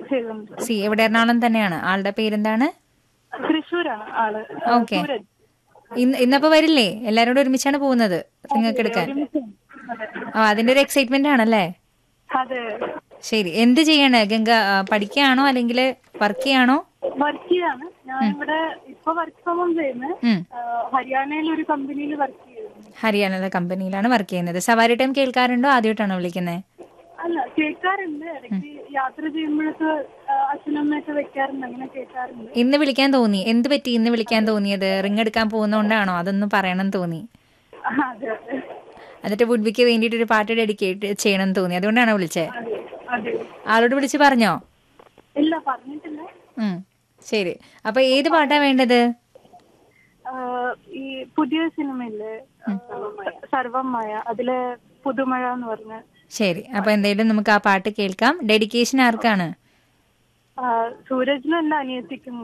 ചെയ്തുണ്ട് C എവിടെ എറണാകുളം തന്നെയാണ് ആളുടെ പേരെന്താണ് തൃശ്ശൂരാണ് ആള് ഓക്കെ സൂരജ് ഇന്ന് ഇന്നപ്പോ വരില്ലേ എല്ലാരും കൂടെ ഒരുമിച്ചാണ് പോകുന്നത് നിങ്ങൾക്ക് എടുക്കാൻ അതെ ആ അതിന്റെ ഒരു എക്സൈറ്റ്മെന്റ് ആണല്ലേ അതെ ശരി എന്ത് ചെയ്യാണ് ഗംഗ ആ, പഠിക്കുകയാണോ അല്ലെങ്കിൽ വർക്ക് ചെയ്യാണോ വർക്ക് ചെയ്യാണ് ഞാനിവിടെ ഇപ്പൊ വർക്ക് ഫ്രം ഹോം ചെയ്യുന്നത് ഉം. ഹരിയാനയിൽ ഒരു കമ്പനിയിൽ വർക്ക് ചെയ്യുന്നു ഹരിയാനയിലെ കമ്പനിയിലാണ് വർക്ക് ചെയ്യുന്നത് സവാരി ടൈം കേൾക്കാറുണ്ടോ ആദ്യമായിട്ടാണോ വിളിക്കുന്നത് അല്ല കേൾക്കാറുണ്ട് ഇടയ്ക്ക് യാത്ര ചെയ്യുമ്പോഴൊക്കെ ആ, അച്ഛനമ്മയൊക്കെ വെക്കാറുണ്ട് അങ്ങനെ കേൾക്കാറുണ്ട് ഇന്ന് വിളിക്കാൻ തോന്നി എന്ത് പറ്റി ഇന്ന് വിളിക്കാൻ തോന്നിയത് റിങ് എടുക്കാൻ പോകുന്നോണ്ടാണോ അതൊന്ന് പറയണം തോന്നി ആ, അതെ അതെ എന്നിട്ട് വുഡ്വിക്ക് വേണ്ടിയിട്ട് ഒരു പാട്ട് ഡെഡിക്കേറ്റ് ചെയ്യണം തോന്നി അതുകൊണ്ടാണോ വിളിച്ചത് അതെ അതെ ആളോട് വിളിച്ച് പറഞ്ഞോ ഇല്ല പറഞ്ഞിട്ടില്ല ഉം. ശരി അപ്പൊ ഏത് പാട്ടാ വേണ്ടത് ആ, ഈ പുതിയ സിനിമയില്ലേ ആ, സർവമായ അതിലെ പുതുമഴ എന്ന് പറഞ്ഞ ശരി അപ്പൊ എന്തായാലും നമുക്ക് ആ പാട്ട് കേൾക്കാം ഡെഡിക്കേഷൻ ആർക്കാണ് ആ, സൂരജിനും എന്റെ അനിയത്തിക്കും